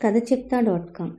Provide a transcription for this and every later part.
కథ చెప్తా dot com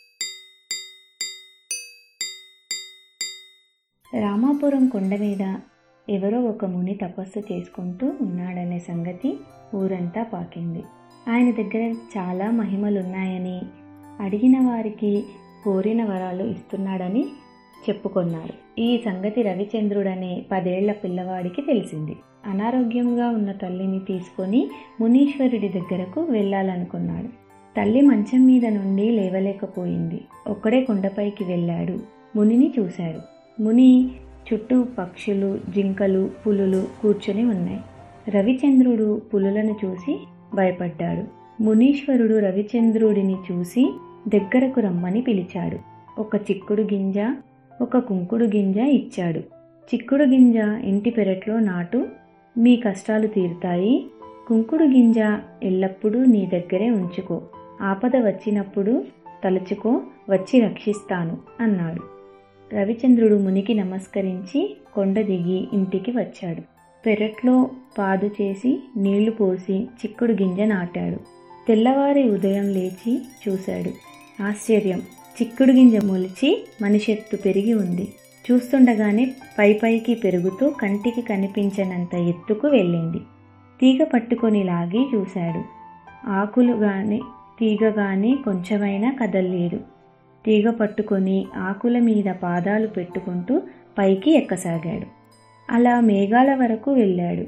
Ramapuram కొండ మీద ఎవరో ఒక ముని తపస్సు చేసుకుంటూ ఉన్నాడనే సంగతి ఊరంతా పాకింది ఆయన దగ్గర చాలా మహిమలున్నాయని అడిగిన వారికి కోరిన వరాలు ఇస్తున్నాడని చెప్పుకొన్నారు ఈ సంగతి రవిచంద్రుడనే పదేళ్ల పిల్లవాడికి తెలిసింది అనారోగ్యంగా ఉన్న తల్లిని తీసుకొని మునీశ్వరుడి దగ్గరకు వెళ్ళాలనుకున్నాడు తల్లి మంచం మీద నుండి లేవలేకపోయింది ఒక్కడే కొండపైకి వెళ్ళాడు మునిని చూశాడు ముని చుట్టూ పక్షులు జింకలు పులులు కూర్చొని ఉన్నాయి రవిచంద్రుడు పులులను చూసి భయపడ్డాడు మునీశ్వరుడు రవిచంద్రుడిని చూసి దగ్గరకు రమ్మని పిలిచాడు ఒక చిక్కుడు గింజ ఒక కుంకుడు గింజ ఇచ్చాడు చిక్కుడు గింజ ఇంటి పెరట్లో నాటు మీ కష్టాలు తీరుతాయి కుంకుడు గింజ ఎల్లప్పుడూ నీ దగ్గరే ఉంచుకో ఆపద వచ్చినప్పుడు తలుచుకో వచ్చి రక్షిస్తాను అన్నాడు రవిచంద్రుడు మునికి నమస్కరించి కొండ దిగి ఇంటికి వచ్చాడు పెరట్లో పాదు చేసి నీళ్లు పోసి చిక్కుడు గింజ నాటాడు తెల్లవారి ఉదయం లేచి చూశాడు ఆశ్చర్యం చిక్కుడు గింజ మొలిచి మనిషెత్తు పెరిగి ఉంది చూస్తుండగానే పై పైకి పెరుగుతూ కంటికి కనిపించనంత ఎత్తుకు వెళ్ళింది తీగ పట్టుకొని లాగి చూశాడు ఆకులు గాని తీగ గాని కొంచెమైనా కదల్లేదు తీగ పట్టుకొని ఆకుల మీద పాదాలు పెట్టుకుంటూ పైకి ఎక్కసాగాడు అలా మేఘాల వరకు వెళ్ళాడు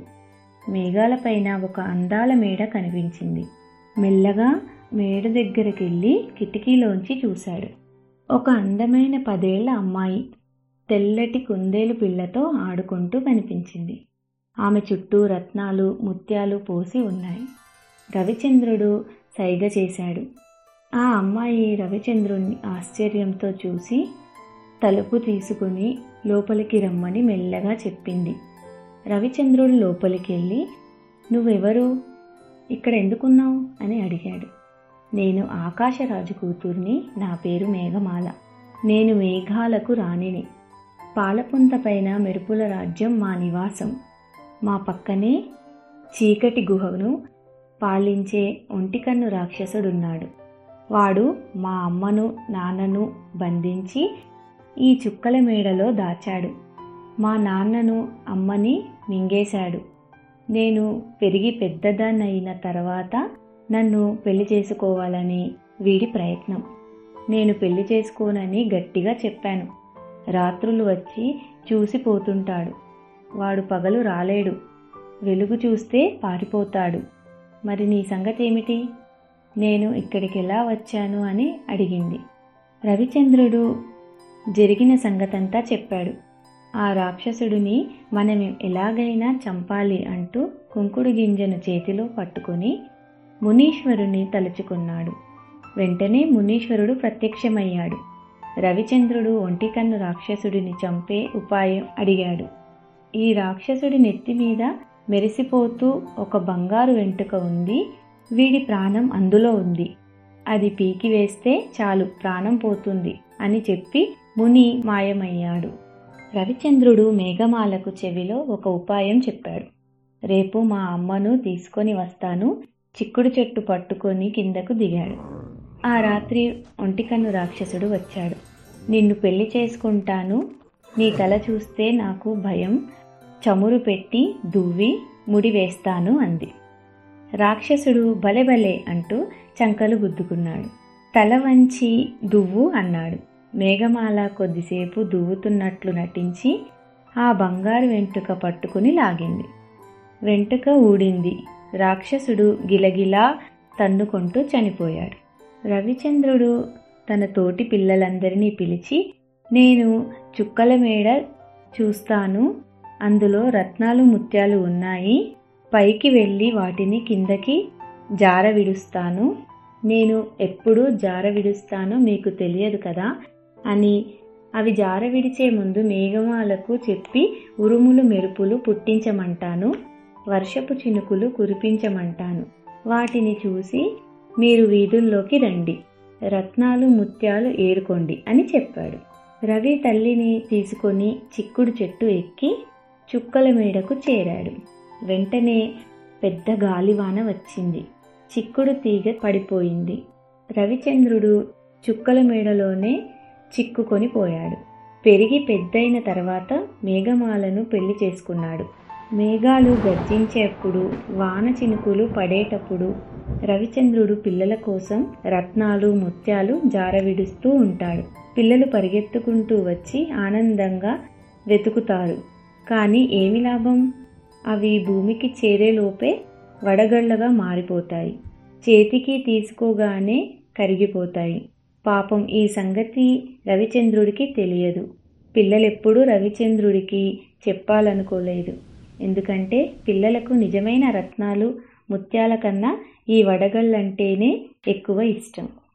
మేఘాలపైన ఒక అందాల మేడ కనిపించింది మెల్లగా మేడ దగ్గరికి వెళ్ళి కిటికీలోంచి చూశాడు ఒక అందమైన పదేళ్ల అమ్మాయి తెల్లటి కుందేలు పిల్లతో ఆడుకుంటూ కనిపించింది ఆమె చుట్టూ రత్నాలు ముత్యాలు పోసి ఉన్నాయి రవిచంద్రుడు సైగ చేశాడు ఆ అమ్మాయి రవిచంద్రుణ్ణి ఆశ్చర్యంతో చూసి తలుపు తీసుకుని లోపలికి రమ్మని మెల్లగా చెప్పింది రవిచంద్రుడు లోపలికి వెళ్ళి నువ్వెవరు ఇక్కడ ఎందుకున్నావు అని అడిగాడు నేను ఆకాశరాజు కూతుర్ని నా పేరు మేఘమాల నేను మేఘాలకు రాణిని పాలపుంత పైన మెరుపుల రాజ్యం మా నివాసం మా పక్కనే చీకటి గుహను పాలించే ఒంటికన్ను రాక్షసుడున్నాడు వాడు మా అమ్మను నాన్నను బంధించి ఈ చుక్కల మేడలో దాచాడు మా నాన్నను అమ్మని మింగేశాడు నేను పెరిగి పెద్దదాన్నయిన తర్వాత నన్ను పెళ్లి చేసుకోవాలని వీడి ప్రయత్నం నేను పెళ్లి చేసుకోనని గట్టిగా చెప్పాను రాత్రులు వచ్చి చూసిపోతుంటాడు వాడు పగలు రాలేడు వెలుగు చూస్తే పారిపోతాడు మరి నీ సంగతి ఏమిటి నేను ఇక్కడికి ఎలా వచ్చాను అని అడిగింది రవిచంద్రుడు జరిగిన సంగతంతా చెప్పాడు ఆ రాక్షసుడిని మనం ఎలాగైనా చంపాలి అంటూ కుంకుడు గింజను చేతిలో పట్టుకొని మునీశ్వరుని తలుచుకున్నాడు వెంటనే మునీశ్వరుడు ప్రత్యక్షమయ్యాడు రవిచంద్రుడు ఒంటికన్ను రాక్షసుడిని చంపే ఉపాయం అడిగాడు ఈ రాక్షసుడి నెత్తి మీద మెరిసిపోతూ ఒక బంగారు వెంట్రుక ఉంది వీడి ప్రాణం అందులో ఉంది అది పీకి వేస్తే చాలు ప్రాణం పోతుంది అని చెప్పి ముని మాయమయ్యాడు రవిచంద్రుడు మేఘమాలకు చెవిలో ఒక ఉపాయం చెప్పాడు రేపు మా అమ్మను తీసుకొని వస్తాను చిక్కుడు చెట్టు పట్టుకొని కిందకు దిగాడు ఆ రాత్రి ఒంటికన్ను రాక్షసుడు వచ్చాడు నిన్ను పెళ్లి చేసుకుంటాను నీ తల చూస్తే నాకు భయం చమురు పెట్టి దువ్వి ముడి వేస్తాను అంది రాక్షసుడు భలే భలే అంటూ చంకలు గుద్దుకున్నాడు తల వంచి దువ్వు అన్నాడు మేఘమాల కొద్దిసేపు దువ్వుతున్నట్లు నటించి ఆ బంగారు వెంట్రుక పట్టుకుని లాగింది వెంట్రుక ఊడింది రాక్షసుడు గిలగిలా తన్నుకుంటూ చనిపోయాడు రవిచంద్రుడు తన తోటి పిల్లలందరినీ పిలిచి నేను చుక్కల మేడ చూస్తాను అందులో రత్నాలు ముత్యాలు ఉన్నాయి పైకి వెళ్ళి వాటిని కిందకి జార విడుస్తాను నేను ఎప్పుడు జార విడుస్తానో మీకు తెలియదు కదా అని అవి జార విడిచే ముందు మేఘమాలకు చెప్పి ఉరుములు మెరుపులు పుట్టించమంటాను వర్షపు చినుకులు కురిపించమంటాను వాటిని చూసి మీరు వీధుల్లోకి రండి రత్నాలు ముత్యాలు ఏరుకోండి అని చెప్పాడు రవి తల్లిని తీసుకొని చిక్కుడు చెట్టు ఎక్కి చుక్కల మేడకు చేరాడు వెంటనే పెద్ద గాలివాన వచ్చింది చిక్కుడు తీగ పడిపోయింది రవిచంద్రుడు చుక్కల మేడలోనే చిక్కుకొని పోయాడు పెరిగి పెద్దయిన తర్వాత మేఘమాలను పెళ్లి చేసుకున్నాడు మేఘాలు గర్జించేప్పుడు వాన చినుకులు పడేటప్పుడు రవిచంద్రుడు పిల్లల కోసం రత్నాలు ముత్యాలు జారవిడుస్తూ ఉంటాడు పిల్లలు పరిగెత్తుకుంటూ వచ్చి ఆనందంగా వెతుకుతారు కానీ ఏమి లాభం అవి భూమికి చేరేలోపే వడగళ్ళగా మారిపోతాయి చేతికి తీసుకోగానే కరిగిపోతాయి పాపం ఈ సంగతి రవిచంద్రుడికి తెలియదు పిల్లలెప్పుడూ రవిచంద్రుడికి చెప్పాలనుకోలేదు ఎందుకంటే పిల్లలకు నిజమైన రత్నాలు ముత్యాల కన్నా ఈ వడగళ్ళంటేనే ఎక్కువ ఇష్టం